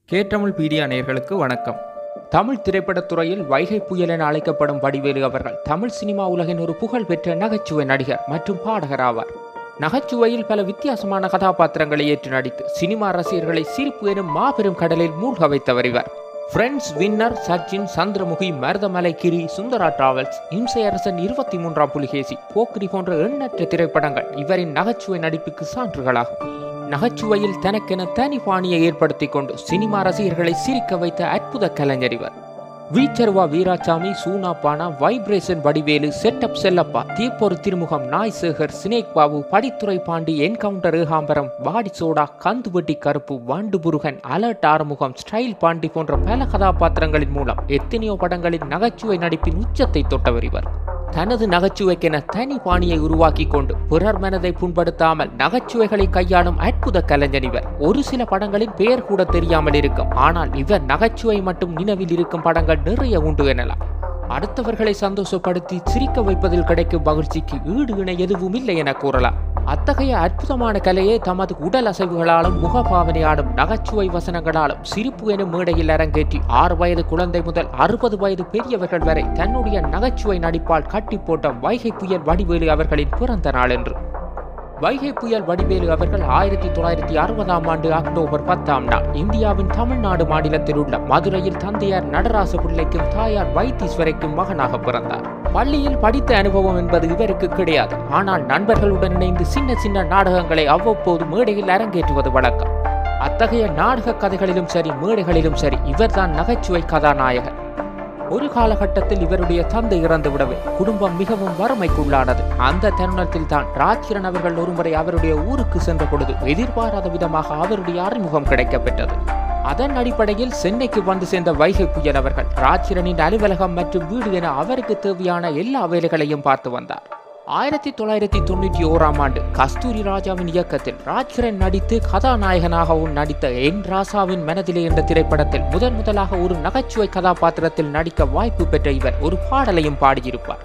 கேட்டமிழ் பீடியா நேயர்களுக்கு வணக்கம் தமிழ் திரைப்படத் துறையில் வைகை புயல் என அழைக்கப்படும் வடிவேலு அவர்கள் தமிழ் சினிமா உலகின் ஒரு புகழ்பெற்ற நகைச்சுவை நடிகர் மற்றும் பாடகர் ஆவார் நகைச்சுவையில் பல வித்தியாசமான கதாபாத்திரங்களை ஏற்று நடித்து சினிமா ரசிகர்களை சிரிப்பு எனும் மாபெரும் கடலில் மூழ்க வைத்தவர் இவர் Friends Winner Sachin Chandramukhi Marudhamalai Giri Sundara Travels Imsai Arasan இருபத்தி மூன்றாம் புலிகேசி போக்கிரி போன்ற எண்ணற்ற திரைப்படங்கள் இவரின் நகைச்சுவை நடிப்புக்கு சான்றுகளாகும் நகைச்சுவையில் தனக்கென தனி பாணியை ஏற்படுத்தி கொண்டு சினிமா ரசிகர்களை சிரிக்க வைத்த அற்புத கலைஞர் இவர் Veecharuva Veerasamy Soona Paana vibration Vadivelu setup Chellappa Theeporu Thirumugam Naai Sekar snake Babu படித்துறை பாண்டி என்கவுண்டர் ஏகாம்பரம் வாடி soda Kanthuvatti Karuppu Vandu Purugan alert Arumugam style Pandi போன்ற பல கதாபாத்திரங்களின் மூலம் எத்தனையோ படங்களின் நகைச்சுவை நடிப்பின் உச்சத்தை தொட்டவர் இவர் தனது நகைச்சுவைக்கென தனி பாணியை உருவாக்கி கொண்டு பிறர் மனதை புண்படுத்தாமல் நகைச்சுவைகளை கையாளும் அற்புத கலைஞன் இவர் ஒரு சில படங்களின் பெயர் கூட தெரியாமல் இருக்கும் ஆனால் இவர் நகைச்சுவை மட்டும் நினைவில் இருக்கும் படங்கள் நிறைய உண்டு எனலாம் அடுத்தவர்களை சந்தோஷப்படுத்தி சிரிக்க வைப்பதில் கிடைக்கும் மகிழ்ச்சிக்கு ஈடு இணை எதுவும் இல்லை என கூறலாம் அத்தகைய அற்புதமான கலையை தமது உடல் அசைவுகளாலும் முகபாவனையாலும் நகைச்சுவை வசனங்களாலும் சிரிப்பு எனும் மேடையில் அரங்கேற்றி ஆறு வயது குழந்தை முதல் அறுபது வயது பெரியவர்கள் வரை தன்னுடைய நகைச்சுவை நடிப்பால் கட்டி போட்ட வைகை புயல் வடிவேலு அவர்களின் பிறந்த நாள் என்று வைகை புயல் வடிவேலு அவர்கள் ஆயிரத்தி தொள்ளாயிரத்தி அறுபதாம் ஆண்டு அக்டோபர் பத்தாம் நாள் இந்தியாவின் தமிழ்நாடு மாநிலத்தில் உள்ள மதுரையில் தந்தையார் நடராச பிள்ளைக்கும் தாயார் வைத்தீஸ்வரைக்கும் மகனாக பிறந்தார் பள்ளியில் படித்த அனுபவம் என்பது இவருக்கு கிடையாது ஆனால் நண்பர்களுடன் இணைந்து சின்ன சின்ன நாடகங்களை அவ்வப்போது மேடையில் அரங்கேற்றுவது வழக்கம் அத்தகைய நாடக கதைகளிலும் சரி மேடைகளிலும் சரி இவர்தான் நகைச்சுவை கதாநாயகர் ஒரு காலகட்டத்தில் இவருடைய தந்தை இறந்து விடவே குடும்பம் மிகவும் வறுமைக்குள்ளானது அந்த தருணத்தில் தான் ராஜ்கிரண் அவர்கள் ஒருமுறை அவருடைய ஊருக்கு சென்ற பொழுது எதிர்பாராத விதமாக அவருடைய அறிமுகம் கிடைக்கப்பெற்றது அதன் அடிப்படையில் சென்னைக்கு வந்து சேர்ந்த வைகை புயல் அவர்கள் ராஜ்கிரனின் அலுவலகம் மற்றும் வீடு என அவருக்கு தேவையான எல்லா வேலைகளையும் பார்த்து வந்தார் ஆயிரத்தி தொள்ளாயிரத்தி தொண்ணூற்றி ஓராம் ஆண்டு கஸ்தூரி ராஜாவின் இயக்கத்தில் ராஜ்கிரண் நடித்து கதாநாயகனாகவும் நடித்த என் ராசாவின் மனதிலே என்ற திரைப்படத்தில் முதன் முதலாக ஒரு நகைச்சுவை கதாபாத்திரத்தில் நடிக்க வாய்ப்பு பெற்ற இவர் ஒரு பாடலையும் பாடியிருப்பார்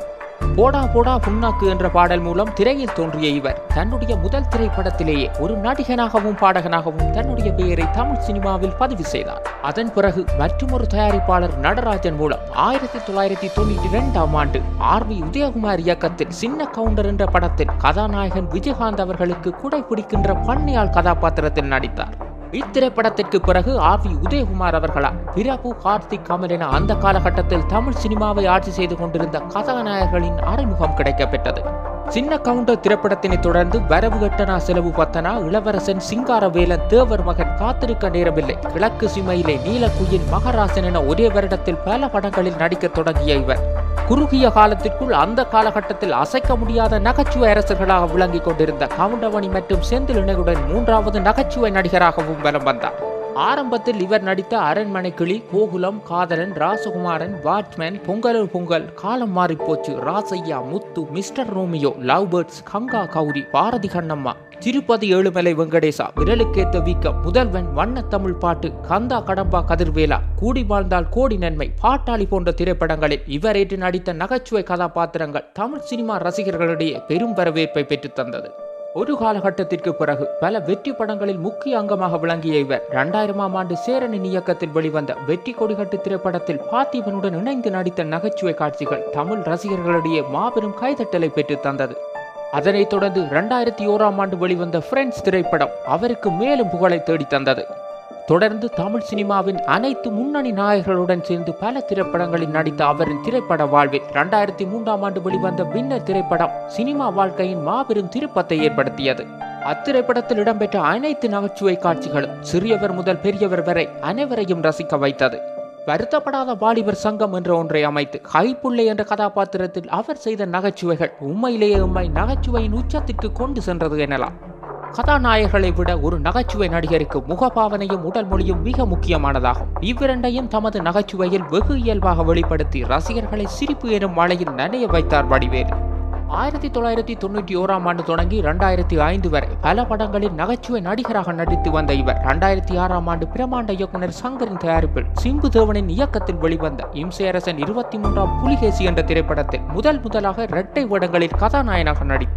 போடா போடா புண்ணாக்கு என்ற பாடல் மூலம் திரையில் தோன்றிய இவர் தன்னுடைய முதல் திரைப்படத்திலேயே ஒரு நடிகனாகவும் பாடகனாகவும் தன்னுடைய பெயரை தமிழ் சினிமாவில் பதிவு செய்தார் அதன் பிறகு மற்றொரு தயாரிப்பாளர் நடராஜன் மூலம் ஆயிரத்தி தொள்ளாயிரத்தி தொண்ணூற்றி இரண்டாம் ஆண்டு ஆர் வி உதயகுமார் இயக்கத்தில் சின்ன கவுண்டர் என்ற படத்தில் கதாநாயகன் விஜயகாந்த் அவர்களுக்கு குடை பிடிக்கின்ற பண்ணையாள் கதாபாத்திரத்தில் நடித்தார் இத்திரைப்படத்திற்கு பிறகு ஆர் வி உதயகுமார் அவர்களால் பிரபு கார்த்திக் கமல் என அந்த காலகட்டத்தில் தமிழ் சினிமாவை ஆட்சி செய்து கொண்டிருந்த கதாநாயகர்களின் அறிமுகம் கிடைக்கப்பெற்றது சின்ன கவுண்டர் திரைப்படத்தினை தொடர்ந்து வரவு கட்டணா செலவு பத்தனா இளவரசன் சிங்காரவேலன் தேவர் மகன் காத்திருக்க நேரமில்லை கிழக்கு சிமையிலே நீலக்குயில் மகராசன் என ஒரே வருடத்தில் பல படங்களில் நடிக்க தொடங்கிய இவர் குறுகிய காலத்திற்குள் அந்த காலகட்டத்தில் அசைக்க முடியாத நகைச்சுவை அரசர்களாக விளங்கிக் கொண்டிருந்த கவுண்டமணி மற்றும் செந்தில் இணையுடன் மூன்றாவது நகைச்சுவை நடிகராகவும் வலம் வந்தார் ஆரம்பத்தில் இவர் நடித்த அரண்மனை கிளி கோகுலம் காதலன் ராசகுமாரன் watchman Pongalur Pongal Kaalam Maaripochu Rasaiya Muthu Mister Romeo love birds Ganga Gowri Bharathi Kannamma Tirupathi Ezhumalai Venkatesa விரலுக்கேத்த வீக்கம் முதல்வன் வண்ணத்தமிழ் பாட்டு கந்தா கடம்பா கதிர்வேலா கூடி வாழ்ந்தால் கோடி நன்மை பாட்டாளி போன்ற திரைப்படங்களில் இவர் ஏற்று நடித்த நகைச்சுவை கதாபாத்திரங்கள் தமிழ் சினிமா ரசிகர்களிடையே பெரும் வரவேற்பை பெற்றுத் தந்தது ஒரு காலகட்டத்திற்கு பிறகு பல வெற்றி படங்களில் முக்கிய அங்கமாக விளங்கிய இவர் இரண்டாயிரமாம் ஆண்டு சேரனின் இயக்கத்தில் வெளிவந்த வெற்றி கொடிகட்டு திரைப்படத்தில் பார்த்திபனுடன் இணைந்து நடித்த நகைச்சுவை காட்சிகள் தமிழ் ரசிகர்களிடையே மாபெரும் கைதட்டலை பெற்றுத் தந்தது அதனைத் தொடர்ந்து இரண்டாயிரத்தி ஓராம் ஆண்டு வெளிவந்த ஃப்ரெண்ட்ஸ் திரைப்படம் அவருக்கு மேலும் புகழை தேடி தந்தது தொடர்ந்து தமிழ் சினிமாவின் அனைத்து முன்னணி நாயகர்களுடன் சேர்ந்து பல திரைப்படங்களில் நடித்த அவரின் திரைப்பட வாழ்வில் இரண்டாயிரத்தி மூன்றாம் ஆண்டு வெளிவந்த பின்னர் திரைப்படம் சினிமா வாழ்க்கையின் மாபெரும் திருப்பத்தை ஏற்படுத்தியது அத்திரைப்படத்தில் இடம்பெற்ற அனைத்து நகைச்சுவை காட்சிகளும் சிறியவர் முதல் பெரியவர் வரை அனைவரையும் ரசிக்க வைத்தது வருத்தப்படாத வாலிபர் சங்கம் என்ற ஒன்றை அமைத்து கைப்புள்ளை என்ற கதாபாத்திரத்தில் அவர் செய்த நகைச்சுவைகள் உண்மையிலேயே உண்மை நகைச்சுவையின் உச்சத்திற்கு கொண்டு சென்றது எனலாம் கதாநாயகர்களை விட ஒரு நகைச்சுவை நடிகருக்கு முகபாவனையும் உடல் மொழியும் மிக முக்கியமானதாகும் இவ்விரண்டையும் தமது நகைச்சுவையில் வெகு இயல்பாக வெளிப்படுத்தி ரசிகர்களை சிரிப்பு எனும் மழையில் நனைய வைத்தார் வடிவேலு ஆயிரத்தி தொள்ளாயிரத்தி தொண்ணூற்றி ஓராம் ஆண்டு தொடங்கி இரண்டாயிரத்தி ஐந்து வரை பல படங்களில் நகைச்சுவை நடிகராக நடித்து வந்த இவர் இரண்டாயிரத்தி ஆறாம் ஆண்டு பிரமாண்ட இயக்குனர் சங்கரின் தயாரிப்பில் சிம்பு தேவனின் இயக்கத்தில் வெளிவந்த இம்சையரசன் இருபத்தி மூன்றாம் புலிகேசி என்ற திரைப்படத்தில் முதல் முதலாக இரட்டை வேடங்களில் கதாநாயகனாக நடித்தார்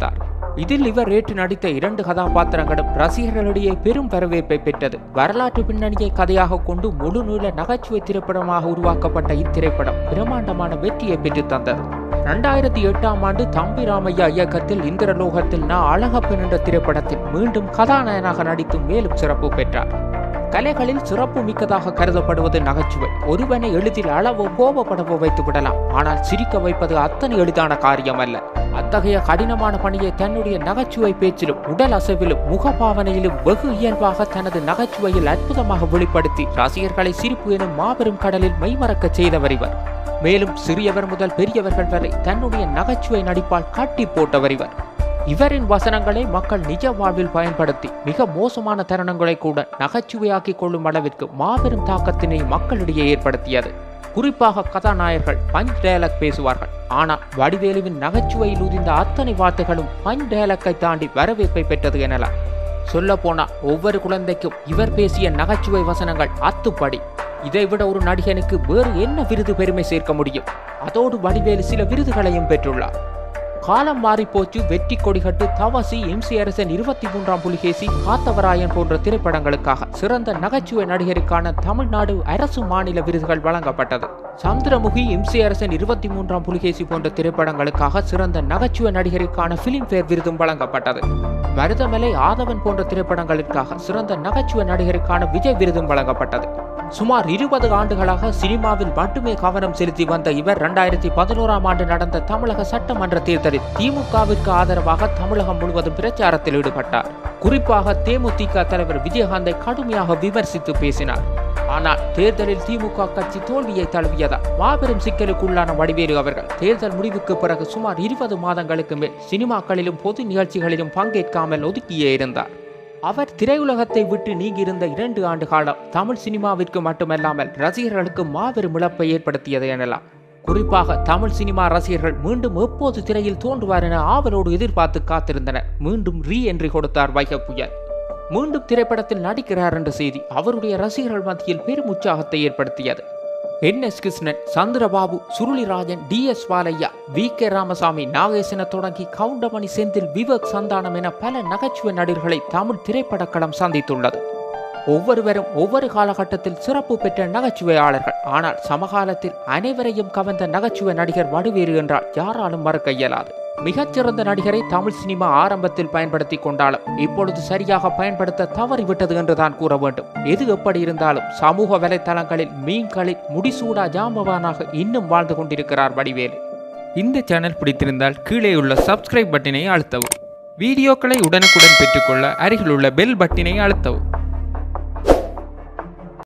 இதில் இவர் ஏற்று நடித்த இரண்டு கதாபாத்திரங்களும் ரசிகர்களிடையே பெரும் வரவேற்பை பெற்றது வரலாற்று பின்னணியை கதையாக கொண்டு முழு நீள நகைச்சுவை திரைப்படமாக உருவாக்கப்பட்ட இத்திரைப்படம் பிரம்மாண்டமான வெற்றியை பெற்று தந்தது ரெண்டாயிரத்தி எட்டாம் ஆண்டு தம்பி ராமையா இயக்கத்தில் இந்திரலோகத்தில் நா அழகப்பன் என்ற திரைப்படத்தில் மீண்டும் கதாநாயகனாக நடித்து மேலும் சிறப்பு பெற்றார் கலைகளில் சிறப்பு மிக்கதாக கருதப்படுவது நகைச்சுவை ஒருவனை எளிதில் அளவோ கோபப்படவோ வைத்து விடலாம் ஆனால் சிரிக்க வைப்பது அத்தனை எளிதான காரியம் அல்ல அத்தகைய கடினமான பணியை தன்னுடைய நகைச்சுவை பேச்சிலும் உடல் அசைவிலும் முகபாவனையிலும் வெகு இயல்பாக தனது நகைச்சுவையில் அற்புதமாக வெளிப்படுத்தி ரசிகர்களை சிரிப்பு எனும் மாபெரும் கடலில் மெய்மறக்கச் செய்தவர் இவர் மேலும் சிறியவர் முதல் பெரியவர்கள் வரை தன்னுடைய நகைச்சுவை நடிப்பால் காட்டி போட்டவர் இவர் இவரின் வசனங்களை மக்கள் நிஜ வாழ்வில் பயன்படுத்தி மிக மோசமான தருணங்களை கூட நகைச்சுவையாக்கிக் கொள்ளும் அளவிற்கு மாபெரும் தாக்கத்தினை மக்களிடையே ஏற்படுத்தியது குறிப்பாக கதாநாயகர்கள் பஞ்ச் டயலாக் பேசுவார்கள் ஆனால் வடிவேலுவின் நகைச்சுவையில் உதிர்ந்த அத்தனை வார்த்தைகளும் பஞ்ச் டயலாக்கை தாண்டி வரவேற்பை பெற்றது எனலாம் சொல்ல போனா ஒவ்வொரு குழந்தைக்கும் இவர் பேசிய நகைச்சுவை வசனங்கள் அத்துப்படி இதைவிட ஒரு நடிகனுக்கு வேறு என்ன விருது பெருமை சேர்க்க முடியும் அதோடு வடிவேலு சில விருதுகளையும் பெற்றுள்ளார் காலம் மாறிப்போச்சு வெற்றி கொடிகட்டு தவசி எம்சி அரசன் இருபத்தி மூன்றாம் புலிகேசி காத்தவராயன் போன்ற திரைப்படங்களுக்காக சிறந்த நகைச்சுவை நடிகருக்கான தமிழ்நாடு அரசு மாநில விருதுகள் வழங்கப்பட்டது சந்திரமுகி எம்சி அரசன் இருபத்தி மூன்றாம் புலிகேசி போன்ற திரைப்படங்களுக்காக சிறந்த நகைச்சுவை நடிகருக்கான பிலிம்பேர் விருதும் வழங்கப்பட்டது மருதமலை ஆதவன் போன்ற திரைப்படங்களுக்காக சிறந்த நகைச்சுவை நடிகருக்கான விஜய் விருதும் வழங்கப்பட்டது சுமார் இருபது ஆண்டுகளாக சினிமாவில் மட்டுமே கவனம் செலுத்தி வந்த இவர் இரண்டாயிரத்தி பதினோராம் ஆண்டு நடந்த தமிழக சட்டமன்ற தேர்தலில் திமுகவிற்கு ஆதரவாக தமிழகம் முழுவதும் பிரச்சாரத்தில் ஈடுபட்டார் குறிப்பாக தேமுதிக தலைவர் விஜயகாந்தை கடுமையாக விமர்சித்து பேசினார் ஆனால் தேர்தலில் திமுக கட்சி தோல்வியை தழுவியதால் மாபெரும் சிக்கலுக்குள்ளான வடிவேலு அவர்கள் தேர்தல் முடிவுக்கு பிறகு சுமார் இருபது மாதங்களுக்கு மேல் சினிமாக்களிலும் பொது நிகழ்ச்சிகளிலும் பங்கேற்காமல் ஒதுக்கியே இருந்தார் அவர் திரையுலகத்தை விட்டு நீங்கியிருந்த இரண்டு ஆண்டு காலம் தமிழ் சினிமாவிற்கு மட்டுமல்லாமல் ரசிகர்களுக்கு மாபெரும் இழப்பை ஏற்படுத்தியது எனலாம் குறிப்பாக தமிழ் சினிமா ரசிகர்கள் மீண்டும் எப்போது திரையில் தோன்றுவார் என ஆவலோடு எதிர்பார்த்து காத்திருந்தனர் மீண்டும் ரீ என்ட்ரி கொடுத்தார் வைகை புயல் மீண்டும் திரைப்படத்தில் நடிக்கிறார் என்ற செய்தி அவருடைய ரசிகர்கள் மத்தியில் பெரும் உற்சாகத்தை ஏற்படுத்தியது N S Krishnan Chandrababu Surulirajan T S Balaiah V K Ramasamy நாகேசன தொடங்கி கவுண்டமணி செந்தில் விவேக் சந்தானம் என பல நகைச்சுவை நடிகர்களை தமிழ் திரைப்படக்களம் சந்தித்துள்ளது ஒவ்வொருவரும் ஒவ்வொரு காலகட்டத்தில் சிறப்பு பெற்ற நகைச்சுவையாளர்கள் ஆனால் சமகாலத்தில் அனைவரையும் கவர்ந்த நகைச்சுவை நடிகர் வடிவேறு என்றால் யாராலும் மறுக்க இயலாது மிகச்சிறந்த நடிகரை தமிழ் சினிமா ஆரம்பத்தில் பயன்படுத்தி கொண்டாலும் இப்பொழுது சரியாக பயன்படுத்த தவறிவிட்டது என்றுதான் கூற வேண்டும் எது எப்படி இருந்தாலும் சமூக வலைத்தளங்களில் மீன்களில் முடிசூடா ஜாம்பவானாக இன்னும் வாழ்ந்து கொண்டிருக்கிறார் வடிவேலு இந்த சேனல் பிடித்திருந்தால் கீழே உள்ள சப்ஸ்கிரைப் பட்டினை அழுத்தவும் வீடியோக்களை உடனுக்குடன் பெற்றுக்கொள்ள அருகில் உள்ள பெல் பட்டினை அழுத்தவும்